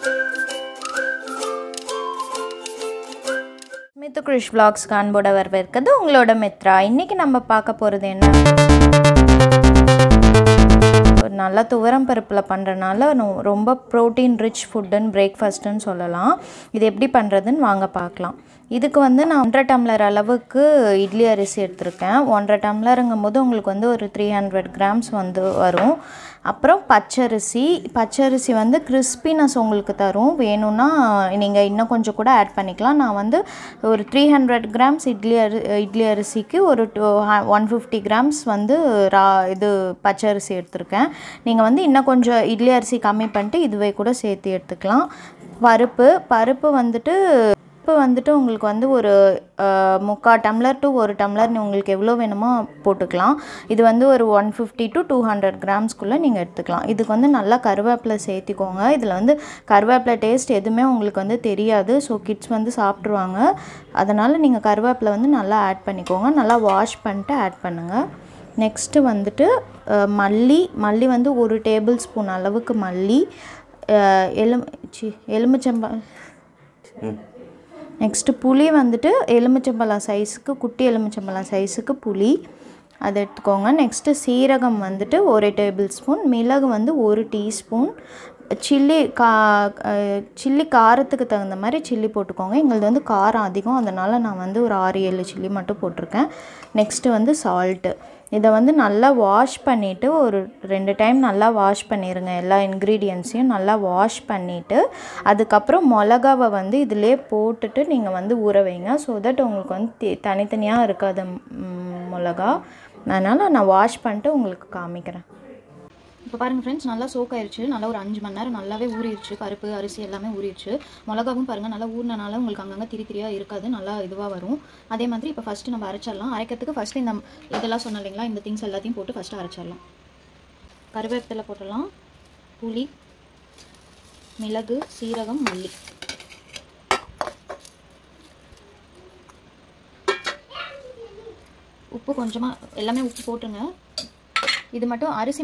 மித்து கிருஷ் vlogs காண்போட வரவேற்கிறது உங்களோட மித்ரா இன்றைக்கி நம்ம பார்க்க போகிறது என்ன ஒரு நல்ல துவரம் பருப்பில் பண்ணுறனால ரொம்ப ப்ரோட்டீன் ரிச் ஃபுட்டுன்னு பிரேக்ஃபாஸ்ட்டுன்னு சொல்லலாம் இது எப்படி பண்ணுறதுன்னு வாங்க பார்க்கலாம் இதுக்கு வந்து நான் ஒன்றரை டம்ளர் அளவுக்கு இட்லி அரிசி எடுத்திருக்கேன் ஒன்றரை டம்ளருங்கும் போது உங்களுக்கு வந்து ஒரு த்ரீ ஹண்ட்ரட் கிராம்ஸ் வந்து வரும் அப்புறம் பச்சரிசி பச்சரிசி வந்து கிறிஸ்பினஸ் உங்களுக்கு தரும் வேணும்னா நீங்கள் இன்னும் கொஞ்சம் கூட ஆட் பண்ணிக்கலாம் நான் வந்து ஒரு த்ரீ ஹண்ட்ரட் கிராம்ஸ் இட்லி அரி இட்லி அரிசிக்கு ஒரு டூ ஒன் ஃபிஃப்டி கிராம்ஸ் வந்து ரா இது பச்சரிசி எடுத்திருக்கேன் நீங்கள் வந்து இன்னும் கொஞ்சம் இட்லி அரிசி கம்மி பண்ணிட்டு இதுவே கூட சேர்த்து எடுத்துக்கலாம் பருப்பு பருப்பு வந்துட்டு பருப்பு வந்துட்டு உங்களுக்கு வந்து ஒரு அஹ், முக்கால் டம்ளர் டு ஒரு டம்ளர் நீ உங்களுக்கு எவ்வளோ வேணுமோ போட்டுக்கலாம் இது வந்து ஒரு one fifty to two hundred கிராம்ஸ்க்குள்ளே நீங்கள் எடுத்துக்கலாம் இதுக்கு வந்து நல்லா கருவேப்பிலை சேர்த்திக்கோங்க இதில் வந்து கருவேப்பிலை டேஸ்ட் எதுவுமே உங்களுக்கு வந்து தெரியாது ஸோ கிட்ஸ் வந்து சாப்பிட்ருவாங்க அதனால் நீங்கள் கருவேப்பிலை வந்து நல்லா ஆட் பண்ணிக்கோங்க நல்லா வாஷ் பண்ணிட்டு ஆட் பண்ணுங்கள் நெக்ஸ்ட்டு வந்துட்டு அஹ், மல்லி மல்லி வந்து ஒரு டேபிள் ஸ்பூன் அளவுக்கு மல்லி அஹ், எலும் சி எலுமிச்சம்பா நெக்ஸ்ட்டு புளி வந்துட்டு எலுமிச்சம்பழம் சைஸுக்கு குட்டி எலுமிச்சம்பழம் சைஸுக்கு புளி அதை எடுத்துக்கோங்க நெக்ஸ்ட்டு சீரகம் வந்துட்டு ஒரு டேபிள் ஸ்பூன் மிளகு வந்து ஒரு டீஸ்பூன் சில்லி கா சில்லி காரத்துக்கு தகுந்த மாதிரி சில்லி போட்டுக்கோங்க எங்களது வந்து காரம் அதிகம் அதனால் நான் வந்து ஒரு ஆறு ஏழு சில்லி மட்டும் போட்டிருக்கேன் நெக்ஸ்ட்டு வந்து சால்ட்டு இதை வந்து நல்லா வாஷ் பண்ணிவிட்டு ஒரு ரெண்டு டைம் நல்லா வாஷ் பண்ணிடுங்க எல்லா இன்க்ரீடியன்ஸையும் நல்லா வாஷ் பண்ணிவிட்டு அதுக்கப்புறம் மிளகாவை வந்து இதிலே போட்டுட்டு நீங்கள் வந்து ஊற வைங்க ஸோ தட் உங்களுக்கு வந்து தி- தனித்தனியாக இருக்காது ம், மிளகா அதனால் நான் வாஷ் பண்ணிட்டு உங்களுக்கு காமிக்கிறேன் இப்போ பாருங்கள் ஃப்ரெண்ட்ஸ் நல்லா சோக் ஆயிருச்சு நல்லா ஒரு அஞ்சு மணி நேரம் நல்லாவே ஊறிடுச்சு பருப்பு அரிசி எல்லாமே ஊறிடுச்சு மிளகாவும் பாருங்கள் நல்லா ஊறினால உங்களுக்கு அங்கங்கே திரி திரியாக இருக்காது நல்லா இதுவாக வரும் அதே மாதிரி இப்போ ஃபஸ்ட்டு நம்ம அரைச்சிடலாம் அரைக்கிறதுக்கு ஃபஸ்ட்டு இந்த இதெல்லாம் சொன்னோம் இல்லைங்களா இந்த திங்ஸ் எல்லாத்தையும் போட்டு ஃபஸ்ட்டு அரைச்சிடலாம் கருவேப்பிலை போட்டுடலாம் புளி மிளகு சீரகம் மல்லி உப்பு கொஞ்சமாக எல்லாமே உப்பு போட்டுருங்க இது மட்டும் அரிசி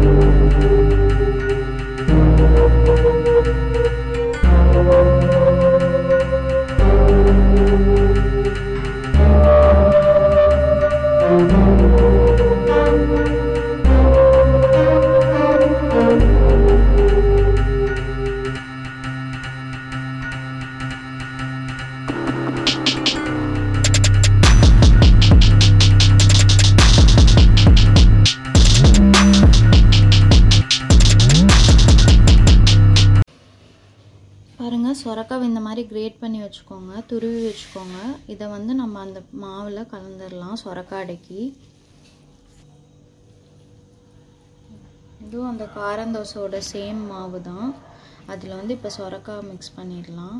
பாருங்கள் சொரக்காவை இந்த மாதிரி கிரேட் பண்ணி வச்சுக்கோங்க துருவி வச்சுக்கோங்க இதை வந்து நம்ம அந்த மாவில் கலந்துடலாம் சொரக்காடைக்கு இதுவும் அந்த காரந்தோசையோட சேம் மாவு தான் அதில் வந்து இப்போ சொரக்காய் மிக்ஸ் பண்ணிடலாம்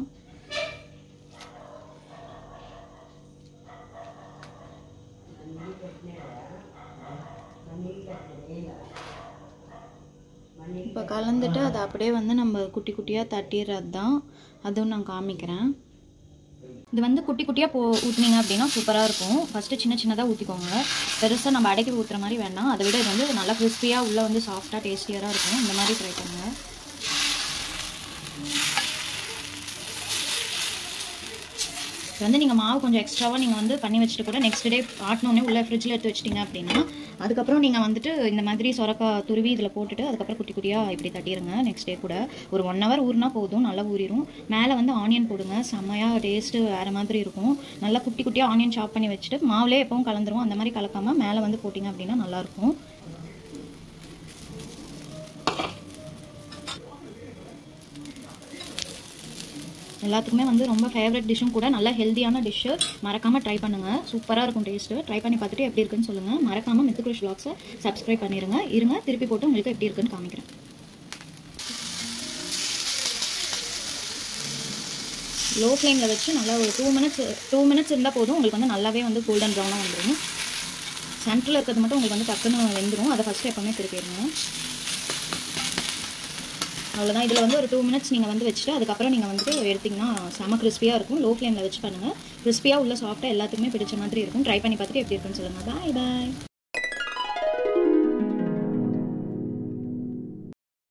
இப்போ கலந்துட்டு அதை அப்படியே வந்து நம்ம குட்டி குட்டியாக தட்டிடுறது தான் அதுவும் நான் காமிக்கிறேன் இது வந்து குட்டி குட்டியாக போ ஊற்றுனீங்க அப்படின்னா சூப்பராக இருக்கும் ஃபஸ்ட்டு சின்ன சின்னதாக ஊற்றிக்கோங்க பெருசாக நம்ம அடைக்கி ஊற்றுற மாதிரி வேண்டாம் அதை விட இது வந்து நல்லா கிறிஸ்பியாக உள்ளே வந்து சாஃப்டாக டேஸ்டியராக இருக்கும் இந்த மாதிரி ட்ரை பண்ணுங்கள் இது வந்து நீங்கள் மாவு கொஞ்சம் எக்ஸ்ட்ராவாக நீங்கள் வந்து பண்ணி வச்சுட்டு கூட நெக்ஸ்ட் டே ஆட்டினோடனே உள்ளே ஃப்ரிட்ஜில் எடுத்து வச்சிட்டிங்க அப்படின்னா அதுக்கப்புறம் நீங்கள் வந்துட்டு இந்த மாதிரி சொரக்காய் துருவி இதில் போட்டுட்டு அதுக்கப்புறம் குட்டி குட்டியாக இப்படி தட்டிடுங்க நெக்ஸ்ட் டே கூட ஒரு ஒன் ஹவர் ஊறினா போதும் நல்லா ஊறிடும் மேலே வந்து ஆனியன் போடுங்க செம்மையாக டேஸ்ட்டு வேறு மாதிரி இருக்கும் நல்லா குட்டி குட்டியாக ஆனியன் சாப் பண்ணி வச்சுட்டு மாவுலே எப்பவும் கலந்துரும் அந்த மாதிரி கலக்காமல் மேலே வந்து போட்டிங்க அப்படின்னா நல்லாயிருக்கும் எல்லாத்துக்குமே வந்து ரொம்ப ஃபேவரட் டிஷ்ஷும் கூட நல்ல ஹெல்த்தியான டிஷ்ஷு மறக்காமல் ட்ரை பண்ணுங்கள் சூப்பராக இருக்கும் டேஸ்ட்டு ட்ரை பண்ணி பார்த்துட்டு எப்படி இருக்குன்னு சொல்லுங்கள் மறக்காமல் மித்துக்ரிஷ் vlogs-அ சப்ஸ்கிரைப் பண்ணிடுங்க இருங்க திருப்பி போட்டு உங்களுக்கு எப்படி இருக்குன்னு காமிக்கிறேன் லோ ஃப்ளேமில் வச்சு நல்லா ஒரு டூ மினிட்ஸ் டூ மினிட்ஸ் இருந்தால் போதும் உங்களுக்கு வந்து நல்லாவே வந்து கோல்டன் ப்ரௌனாக வந்துடும் சென்டரில் இருக்கிறது மட்டும் உங்களுக்கு வந்து டக்குன்னு வெந்துடும் அதை ஃபஸ்ட்டு எப்போவுமே திருப்பிடுங்க அவ்வளோதான் இதில் வந்து ஒரு டூ மினிட்ஸ் நீங்கள் வந்து வச்சுட்டு அதுக்கப்புறம் நீங்கள் வந்துட்டு எடுத்திங்கன்னா செம கிறிஸ்பியாக இருக்கும் லோ ஃப்ளேமில் வச்சு பண்ணுங்கள் கிறிஸ்பியாக உள்ள சாஃப்ட்டாக எல்லாத்துக்குமே பிடிச்ச மாதிரி இருக்கும் ட்ரை பண்ணி பார்த்துட்டு எப்படி இருக்குன்னு சொல்லுங்கள் பாய் பாய்